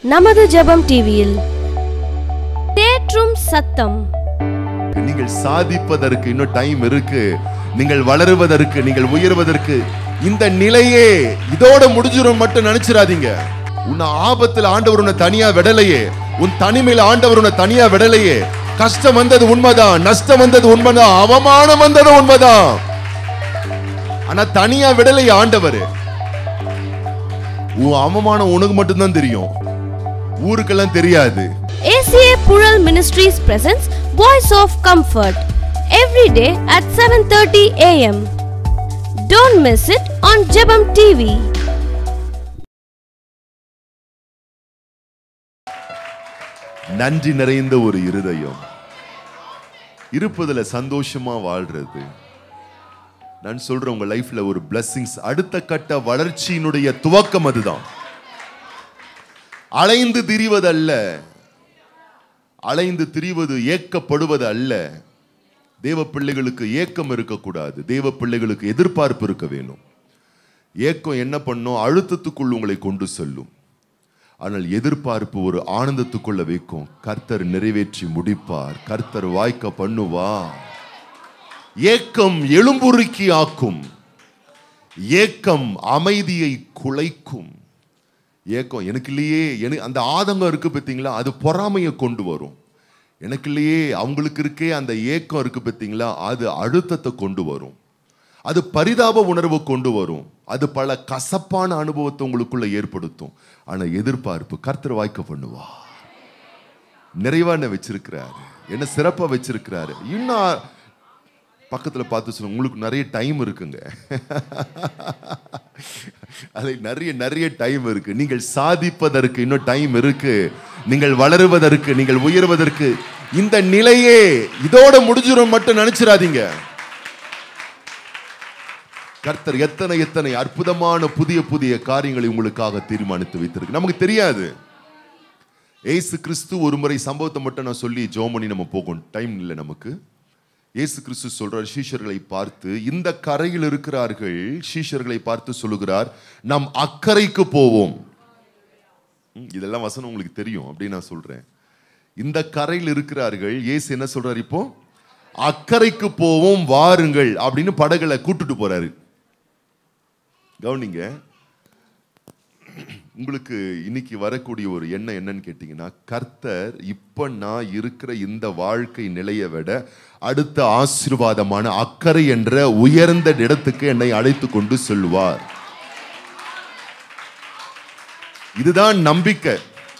நமது ஜெபம் டிவியில் தேற்றும் சத்தம் நீங்கள் சாதிப்பதற்கு இன்னும் டைம் இருக்கு நீங்கள் வளருவதற்கு நீங்கள் உயர்வதற்கு இந்த நிலையே இதோட முடிஞ்சிரும் மட்டும் நினைச்சிடாதீங்க உன்னை ஆபத்தில் ஆண்டவர் உன்னை தனியா விடலையே உன் தனிமையில் ஆண்டவர் உன்னை தனியா விடலையே கஷ்டம் வந்தது உண்மைதான் நஷ்டம் வந்தது உண்மைதான் அவமானம் வந்தது உண்மைதான் ஆனா தனியா விடலையே ஆண்டவர் உன் அவமானம் உனக்கு மட்டும்தான் தெரியும் ஊருக்கெல்லாம் தெரியாது ACA Pural Ministries presents Voice of Comfort every day at 7:30 a.m. Don't miss it on Jebam TV. நன்றி நிறைந்த ஒரு இருதயம் இருப்பதுல சந்தோஷமா வாழ்றது நான் சொல்றேன் உங்க லைஃப்ல ஒரு பிளஸ்ஸிங்ஸ் அடுத்த கட்ட வளர்ச்சியினுடைய துவக்கம் அதுதான் அலைந்து திரிவதல்ல அலைந்து திரிவது ஏக்கப்படுவது அல்ல தேவ பிள்ளைகளுக்கு ஏக்கம் இருக்கக்கூடாது தேவ பிள்ளைகளுக்கு எதிர்பார்ப்பு இருக்க வேணும் ஏக்கம் என்ன பண்ணும் அழுத்தத்துக்குள் உங்களை கொண்டு செல்லும் ஆனால் எதிர்பார்ப்பு ஒரு ஆனந்தத்துக்குள்ள வைக்கும் கர்த்தர் நிறைவேற்றி முடிப்பார் கர்த்தர் வாய்க்க பண்ணுவா ஏக்கம் எழும்புருக்கி ஆக்கும் ஏக்கம் அமைதியை குலைக்கும் ஏக்கம் எனக்கு இல்லையே எனக்கு அந்த ஆதங்கம் இருக்கு பார்த்தீங்களா அது பொறாமையை கொண்டு வரும் எனக்கு இல்லையே அவங்களுக்கு இருக்கே அந்த ஏக்கம் இருக்கு பார்த்தீங்களா அது அழுத்தத்தை கொண்டு வரும் அது பரிதாப உணர்வை கொண்டு வரும் அது பல கசப்பான அனுபவத்தை உங்களுக்குள்ள ஏற்படுத்தும் ஆனா எதிர்பார்ப்பு கர்த்தர் வாய்க்க பண்ணுவா நிறைவா என்ன வச்சிருக்கிறாரு என்ன சிறப்பா வச்சிருக்கிறாரு இன்னும் பக்கத்துல பார்த்து சொல்லுங்க உங்களுக்கு நிறைய டைம் இருக்குங்க அது நிறைய நிறைய டைம் இருக்கு நீங்கள் சாதிப்பதற்கு இன்னும் டைம் இருக்கு நீங்கள் வளருவதற்கு நீங்கள் உயர்வதற்கு இந்த நிலையே இதோட முடிஞ்சிரும் மட்டும் நினைச்சிடாதீங்க கர்த்தர் எத்தனை எத்தனை அற்புதமான புதிய புதிய காரியங்களை உங்களுக்காக தீர்மானித்து வைத்திருக்கு நமக்கு தெரியாது ஏசு கிறிஸ்து ஒரு முறை சம்பவத்தை மட்டும் நான் சொல்லி ஜோமணி நம்ம போகும் டைம் இல்லை நமக்கு இயேசு கிறிஸ்து சொல்றார் சீஷர்களை பார்த்து இந்த கரையில் இருக்கிறார்கள் சீஷர்களை பார்த்து சொல்லுகிறார் நாம் அக்கறைக்கு போவோம் ம், இதெல்லாம் வசனம் உங்களுக்கு தெரியும் அப்படின்னு நான் சொல்றேன் இந்த கரையில் இருக்கிறார்கள் இயேசு என்ன சொல்றார் இப்போ அக்கறைக்கு போவோம் வாருங்கள் அப்படின்னு படகுல கூட்டுட்டு போறாரு கவனிங்க உங்களுக்கு இன்னைக்கு வரக்கூடிய ஒரு எண்ணம் என்னன்னு கேட்டீங்கன்னா கர்த்தர் இப்ப நான் இருக்கிற இந்த வாழ்க்கை நிலையை விட அடுத்த ஆசீர்வாதமான அக்கறை என்ற உயர்ந்த இடத்துக்கு என்னை அழைத்து கொண்டு செல்வார் இதுதான் நம்பிக்கை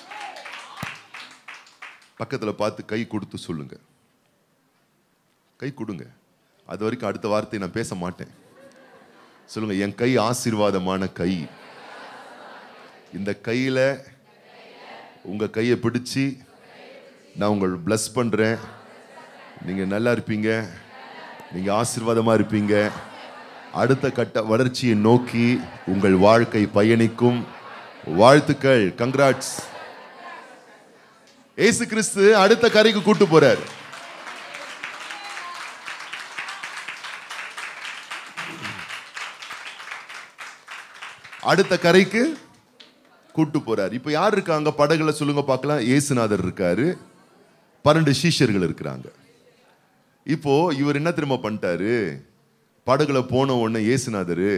பக்கத்துல பார்த்து கை கொடுத்து சொல்லுங்க கை கொடுங்க அது வரைக்கும் அடுத்த வார்த்தை நான் பேச மாட்டேன் சொல்லுங்க என் கை ஆசீர்வாதமான கை இந்த கையில உங்க கையை பிடிச்சு நான் உங்களை பிளஸ் பண்றேன் நீங்க நல்லா இருப்பீங்க நீங்க ஆசீர்வாதமா இருப்பீங்க அடுத்த கட்ட வளர்ச்சியை நோக்கி உங்கள் வாழ்க்கை பயணிக்கும் வாழ்த்துக்கள் கங்க்ராட்ஸ் ஏசு கிறிஸ்து அடுத்த கரைக்கு கூட்டு போறார் அடுத்த கரைக்கு கூட்டு போறார் இப்ப யார் இருக்காங்க படகுல சொல்லுங்க பார்க்கலாம் இயேசுநாதர் இருக்காரு பன்னெண்டு சீஷர்கள் இருக்கிறாங்க இப்போ இவர் என்ன திரும்ப பண்ணிட்டாரு படகுல போன உடனே இயேசுநாதர்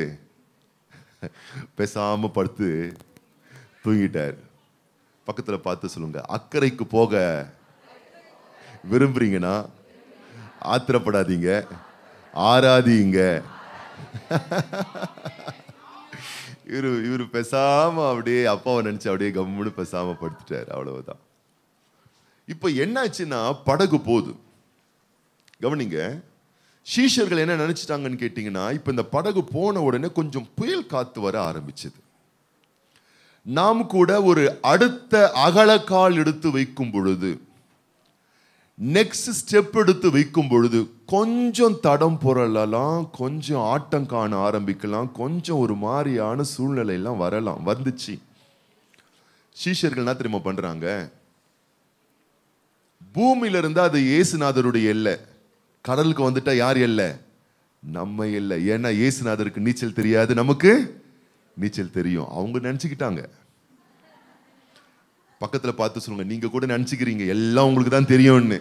பேசாம படுத்து தூங்கிட்டார் பக்கத்துல பார்த்து சொல்லுங்க அக்கறைக்கு போக விரும்புறீங்கன்னா ஆத்திரப்படாதீங்க ஆராதிங்க இவரு இவரு பேசாம அப்படியே அப்பாவை நினைச்சு அப்படியே கம்முன்னு பேசாம படுத்துட்டாரு அவ்வளவுதான் இப்ப என்னாச்சுன்னா படகு போகுது கவனிங்க சீஷர்கள் என்ன நினைச்சிட்டாங்கன்னு கேட்டீங்கன்னா இப்ப இந்த படகு போன உடனே கொஞ்சம் புயல் காத்து வர ஆரம்பிச்சது நாம் கூட ஒரு அடுத்த அகலக்கால் எடுத்து வைக்கும் பொழுது நெக்ஸ்ட் ஸ்டெப் எடுத்து வைக்கும் பொழுது கொஞ்சம் தடம் புரளலாம் கொஞ்சம் ஆட்டம் காண ஆரம்பிக்கலாம் கொஞ்சம் ஒரு மாதிரியான சூழ்நிலை எல்லாம் வரலாம் வந்துச்சு சீஷர்கள் என்ன தெரியுமா பண்றாங்க பூமியில இருந்தா அது இயேசுநாதருடைய எல்லை கடலுக்கு வந்துட்டா யார் எல்லை நம்ம இல்லை ஏன்னா இயேசுநாதருக்கு நீச்சல் தெரியாது நமக்கு நீச்சல் தெரியும் அவங்க நினைச்சுக்கிட்டாங்க பக்கத்துல பார்த்து சொல்லுங்க நீங்க கூட நினைச்சுக்கிறீங்க எல்லாம் உங்களுக்கு தான் தெரியும்னு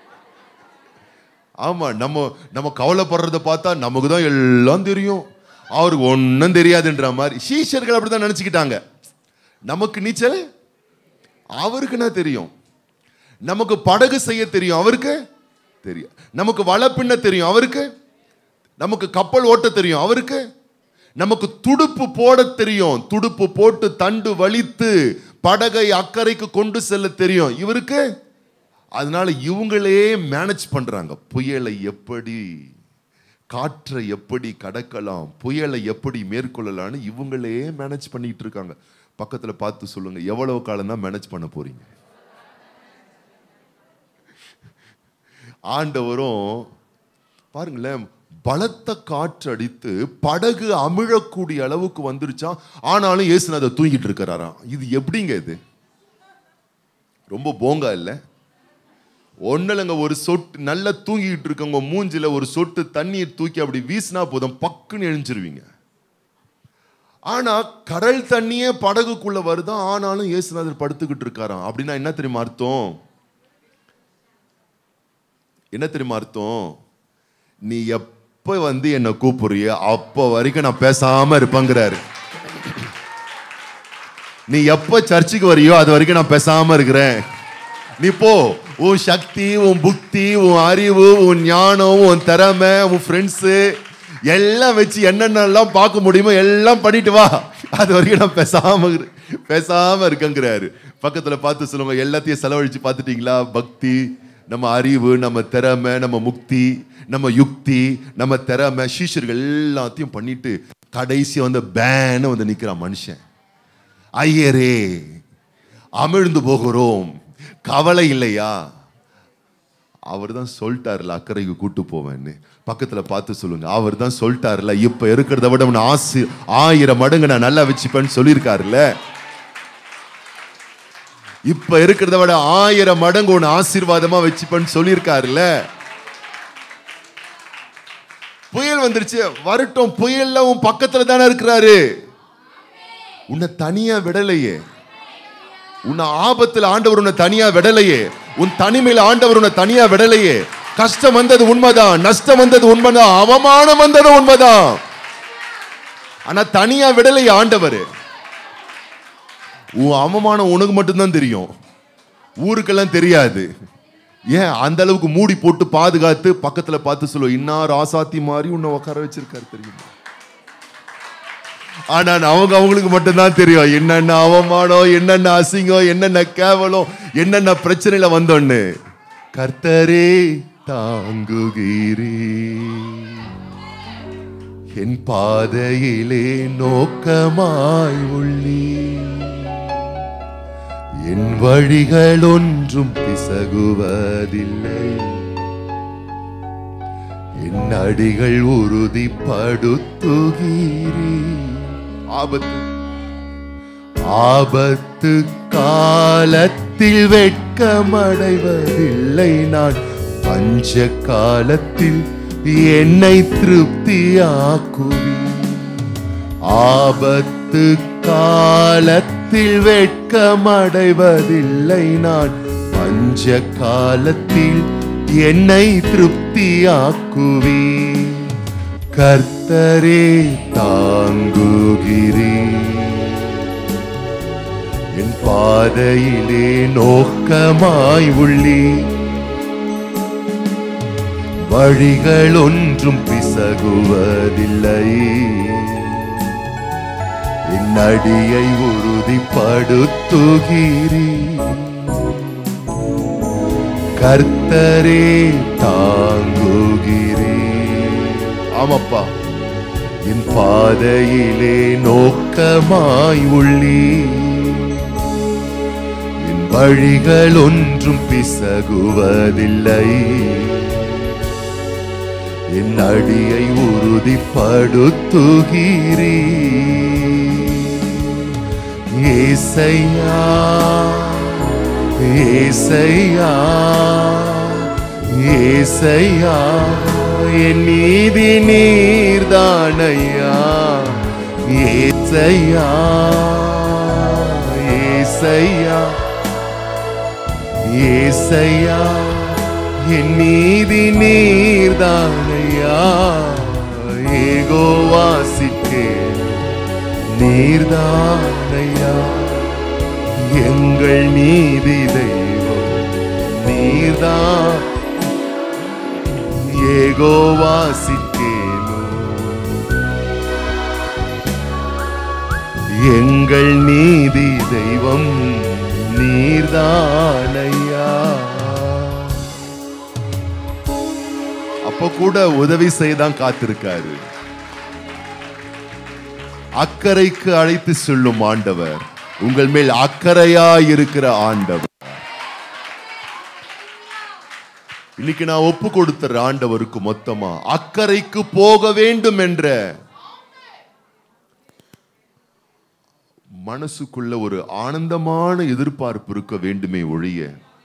ஆமா நம்ம நம்ம கவலைப்படுறத பார்த்தா நமக்கு தான் எல்லாம் தெரியும் அவருக்கு ஒன்றும் தெரியாதுன்ற மாதிரி சீஷர்கள் அப்படிதான் நினைச்சுக்கிட்டாங்க நமக்கு நீச்சல் அவருக்குன்னா தெரியும் நமக்கு படகு செய்ய தெரியும் அவருக்கு தெரியும் நமக்கு வலை பின்ன தெரியும் அவருக்கு நமக்கு கப்பல் ஓட்ட தெரியும் அவருக்கு நமக்கு துடுப்பு போட தெரியும் துடுப்பு போட்டு தண்டு வலித்து படகை அக்கறைக்கு கொண்டு செல்ல தெரியும் இவருக்கு அதனால இவங்களே மேனேஜ் பண்றாங்க புயலை எப்படி காற்றை எப்படி கடக்கலாம் புயலை எப்படி மேற்கொள்ளலாம்னு இவங்களே மேனேஜ் பண்ணிட்டு இருக்காங்க பக்கத்துல பார்த்து சொல்லுங்க எவ்வளவு காலம் தான் மேனேஜ் பண்ண போறீங்க ஆண்டவரும் பாருங்களேன் பலத்த காற்று அடித்து படகு அமிழக்கூடிய அளவுக்கு வந்துருச்சா ஆனாலும் இயேசுநாதர் தூங்கிட்டு இருக்கிறாராம் இது எப்படிங்க இது ரொம்ப போங்கா இல்லை ஒன்றும் இல்லைங்க ஒரு சொட்டு நல்லா தூங்கிட்டு இருக்கவங்க மூஞ்சில ஒரு சொட்டு தண்ணீர் தூக்கி அப்படி வீசினா போதும் பக்குன்னு எழுஞ்சிருவீங்க ஆனா கடல் தண்ணியே படகுக்குள்ள வருதா ஆனாலும் இயேசுநாதர் படுத்துக்கிட்டு இருக்காராம் அப்படின்னா என்ன தெரியுமா அர்த்தம் என்ன தெரியுமா அர்த்தம் நீ எப்ப வந்து என்னை கூப்பிடுறியோ அப்ப வரைக்கும் நான் பேசாம இருப்பேங்கிறாரு நீ எப்ப சர்ச்சுக்கு வரியோ அது வரைக்கும் நான் பேசாம இருக்கிறேன் நீ போ உன் சக்தி உன் புக்தி உன் அறிவு உன் ஞானம் உன் திறமை உன் ஃப்ரெண்ட்ஸு எல்லாம் வச்சு என்னென்னலாம் பார்க்க முடியுமோ எல்லாம் பண்ணிட்டு வா அது வரைக்கும் நான் பேசாம இரு- பேசாம இருக்கேங்கிறாரு பக்கத்துல பார்த்து சொல்லுங்க எல்லாத்தையும் செலவழிச்சு பார்த்துட்டீங்களா பக்தி நம்ம அறிவு நம்ம திறமை நம்ம முக்தி நம்ம யுக்தி நம்ம திறமை சீஷர்கள் எல்லாத்தையும் பண்ணிட்டு கடைசி வந்து பேன்னு வந்து நிக்கிறான் மனுஷன் ஐயரே அமிழ்ந்து போகிறோம் கவலை இல்லையா அவர் தான் சொல்லிட்டார்ல அக்கறைக்கு கூட்டு போவேன்னு பக்கத்துல பார்த்து சொல்லுங்க அவர் தான் சொல்லிட்டார்ல இப்ப இருக்கிறத விட உன்னை ஆசி ஆயிரம் மடங்கு நான் நல்லா வச்சுப்பேன்னு சொல்லியிருக்காருல்ல இப்ப இருக்கிறத விட ஆயிரம் மடங்கு உன்னை ஆசீர்வாதமா வச்சுப்பேன்னு சொல்லியிருக்காருல்ல புயல் வந்துருச்சு வரட்டும் புயல்ல உன் பக்கத்துல தானே இருக்கிறாரு உன்னை தனியா விடலையே உன்னை ஆபத்துல ஆண்டவர் உன்னை தனியா விடலையே உன் தனிமையில ஆண்டவர் உன்னை தனியா விடலையே கஷ்டம் வந்தது உண்மைதான் நஷ்டம் வந்தது உண்மைதான் அவமானம் வந்தது உண்மைதான் ஆனா தனியா விடலையே ஆண்டவர் உன் அவமானம் உனக்கு மட்டும்தான் தெரியும் ஊருக்கெல்லாம் தெரியாது ஏன் அந்த அளவுக்கு மூடி போட்டு பாதுகாத்து பக்கத்துல பார்த்து சொல்லுவோம் இன்னார் ஆசாத்தி மாதிரி உன்னை உட்கார வச்சிருக்காரு தெரியுமா ஆனா அவங்க அவங்களுக்கு மட்டும்தான் தெரியும் என்னென்ன அவமானம் என்னென்ன அசிங்கம் என்னென்ன கேவலம் என்னென்ன பிரச்சனையில வந்தோன்னு கர்த்தரே தாங்குகிறீ என் பாதையிலே நோக்கமாய் உள்ளீ என் வழிகள் ஒன்றும் பிசகுவதில்லை என் அடிகள் உறுதிப்படுத்துகிறீ ஆபத்து ஆபத்து காலத்தில் வெட்கமடைவதில்லை நான் பஞ்ச காலத்தில் என்னை திருப்தியாக்குவி ஆபத்து காலத்தில் வெட்கமடைவதில்லை நான் பஞ்ச காலத்தில் என்னை திருப்தியாக்குவி கர்த்தரே தாங்குகிறீ என் பாதையிலே நோக்கமாய் உள்ளே வழிகள் ஒன்றும் பிசகுவதில்லை என் அடியை உறுதிப்படுத்துகிறீ கர்த்தரே தாங்குகிறீ ஆமாப்பா என் பாதையிலே நோக்கமாய் உள்ளீ என் வழிகள் ஒன்றும் பிசகுவதில்லை என் அடியை உறுதிப்படுத்துகிறீ ஏசையா ஏசையா ஏசையா என் நீதி நீர்தானையா ஏசையா ஏசையா ஏசையா என் நீதி நீர்தானையா ஏகோ வாசிக்கே நீர்தானையா எங்கள் நீதி தெய்வம் நீர்தான் ஏகோ வாசிக்கேனோ எங்கள் நீதி தெய்வம் நீர்தானையா அப்ப கூட உதவி செய்தான் காத்திருக்காரு அக்கறைக்கு அழைத்து செல்லும் ஆண்டவர் உங்கள் மேல் அக்கறையா இருக்கிற ஆண்டவர் இன்னைக்கு நான் ஒப்பு கொடுத்த ஆண்டவருக்கு மொத்தமா அக்கறைக்கு போக வேண்டும் என்ற மனசுக்குள்ள ஒரு ஆனந்தமான எதிர்பார்ப்பு இருக்க வேண்டுமே ஒழிய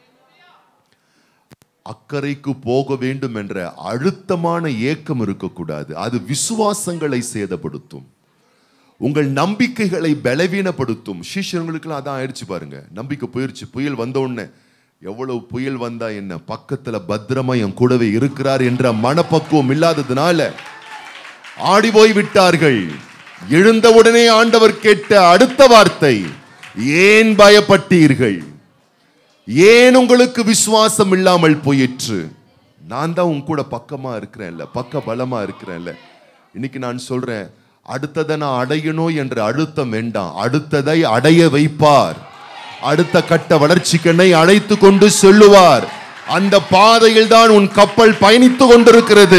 அக்கறைக்கு போக வேண்டும் என்ற அழுத்தமான ஏக்கம் இருக்கக்கூடாது அது விசுவாசங்களை சேதப்படுத்தும் உங்கள் நம்பிக்கைகளை பலவீனப்படுத்தும் சீஷர்களுக்கெல்லாம் அதான் ஆயிடுச்சு பாருங்க நம்பிக்கை போயிருச்சு புயல் வந்த உடனே எவ்வளவு புயல் வந்தா என்ன பக்கத்துல பத்திரமா என் கூடவே இருக்கிறார் என்ற மனப்பக்குவம் இல்லாததுனால ஆடி போய் விட்டார்கள் எழுந்தவுடனே ஆண்டவர் கேட்ட அடுத்த வார்த்தை ஏன் பயப்பட்டீர்கள் ஏன் உங்களுக்கு விசுவாசம் இல்லாமல் போயிற்று நான் தான் உன் கூட பக்கமா இருக்கிறேன்ல பக்க பலமா இருக்கிறேன்ல இன்னைக்கு நான் சொல்றேன் அடுத்ததை நான் அடையணும் என்ற அழுத்தம் வேண்டாம் அடுத்ததை அடைய வைப்பார் அடுத்த கட்ட வளர்ச்சிக்கனை அழைத்து கொண்டு செல்லுவார் அந்த பாதையில் தான் உன் கப்பல் பயணித்துக் கொண்டிருக்கிறது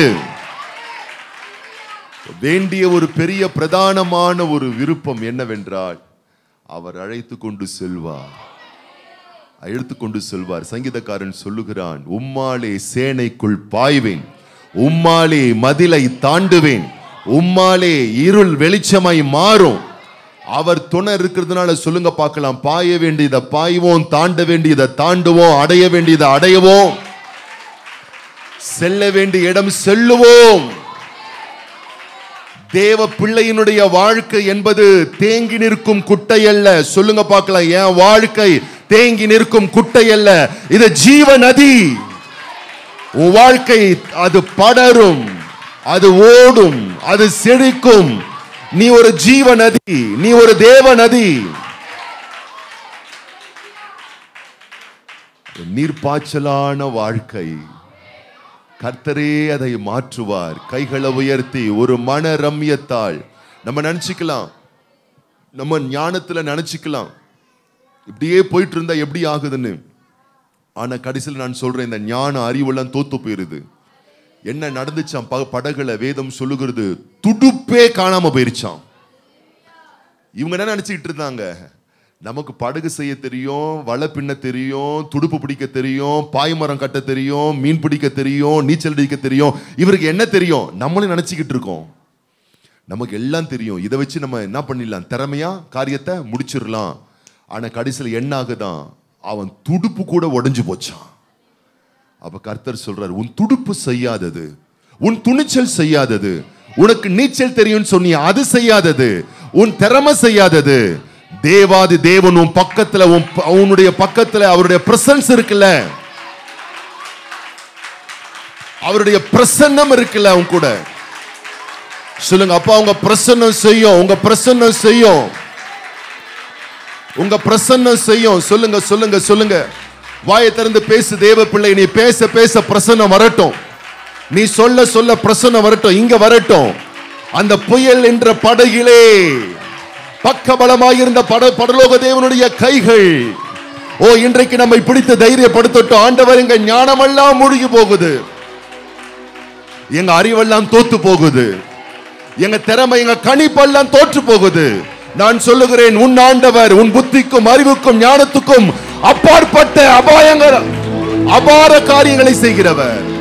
வேண்டிய ஒரு பெரிய பிரதானமான ஒரு விருப்பம் என்னவென்றால் அவர் அழைத்து கொண்டு செல்வார் அழைத்து கொண்டு செல்வார் சங்கீதக்காரன் சொல்லுகிறான் உம்மாலே சேனைக்குள் பாய்வேன் உம்மாலே மதிலை தாண்டுவேன் உம்மாலே இருள் வெளிச்சமாய் மாறும் அவர் துணை இருக்கிறதுனால சொல்லுங்க பார்க்கலாம் பாய வேண்டியதை பாய்வோம் தாண்ட வேண்டியதை தாண்டுவோம் அடைய வேண்டியதை அடையவோம் செல்ல வேண்டிய இடம் செல்லுவோம் தேவ பிள்ளையினுடைய வாழ்க்கை என்பது தேங்கி நிற்கும் குட்டை அல்ல சொல்லுங்க பார்க்கலாம் என் வாழ்க்கை தேங்கி நிற்கும் குட்டை அல்ல இது ஜீவ நதி உன் வாழ்க்கை அது படரும் அது ஓடும் அது செழிக்கும் நீ ஒரு ஜீவ நதி நீ ஒரு தேவ நதி நீர்ப்பாய்ச்சலான வாழ்க்கை கர்த்தரே அதை மாற்றுவார் கைகளை உயர்த்தி ஒரு மன ரம்யத்தால் நம்ம நினைச்சுக்கலாம் நம்ம ஞானத்துல நினைச்சுக்கலாம் இப்படியே போயிட்டு இருந்தா எப்படி ஆகுதுன்னு ஆனா கடைசியில் நான் சொல்றேன் இந்த ஞான அறிவெல்லாம் தோத்து போயிருது என்ன நடந்துச்சாம் ப- படகுல வேதம் சொல்லுகிறது துடுப்பே காணாம போயிருச்சாம் இவங்க என்ன நினைச்சுக்கிட்டு இருந்தாங்க நமக்கு படகு செய்ய தெரியும் வலை பின்ன தெரியும் துடுப்பு பிடிக்க தெரியும் பாய்மரம் கட்ட தெரியும் மீன் பிடிக்க தெரியும் நீச்சல் அடிக்க தெரியும் இவருக்கு என்ன தெரியும் நம்மளும் நினைச்சுக்கிட்டு இருக்கோம் நமக்கு எல்லாம் தெரியும் இதை வச்சு நம்ம என்ன பண்ணிடலாம் திறமையா காரியத்தை முடிச்சிடலாம் ஆனா கடைசியில் என்ன ஆகுதான் அவன் துடுப்பு கூட உடைஞ்சு போச்சான் அப்ப கர்த்தர் சொல்றார் உன் துடுப்பு செய்யாதது உன் துணிச்சல் செய்யாதது உனக்கு நீச்சல் தெரியும்னு சொன்னிய அது செய்யாதது உன் திறமை செய்யாதது தேவாதி தேவன் உன் பக்கத்துல உன் ப- உன்னுடைய பக்கத்துல அவருடைய பிரசன்ஸ் இருக்குல்ல அவருடைய பிரசன்னம் இருக்குல்ல அவன் கூட சொல்லுங்க அப்பா உங்க பிரசன்னம் செய்யும் உங்க பிரசன்னம் செய்யும் உங்க பிரசன்னம் செய்யும் சொல்லுங்க சொல்லுங்க சொல்லுங்க வாயை திறந்து பேசு தேவ பிள்ளை நீ பேச பேச பிரசன்னம் வரட்டும் நீ சொல்ல சொல்ல பிரசன்னம் வரட்டும் இங்க வரட்டும் அந்த புயல் என்ற படகிலே பக்கபலமாயிருந்த பட படலோக தேவனுடைய கைகள் ஓ இன்றைக்கு நம்மை பிடித்து தைரியப்படுத்தட்டும் ஆண்டவர் எங்க ஞானமெல்லாம் மூழ்கி போகுது எங்க அறிவெல்லாம் தோத்து போகுது எங்க திறமை எங்க கணிப்பெல்லாம் தோற்று போகுது நான் சொல்லுகிறேன் உன் ஆண்டவர் உன் புத்திக்கும் அறிவுக்கும் ஞானத்துக்கும் அப்பாற்பட்ட அபாயங்கள் அபார காரியங்களை செய்கிறவர்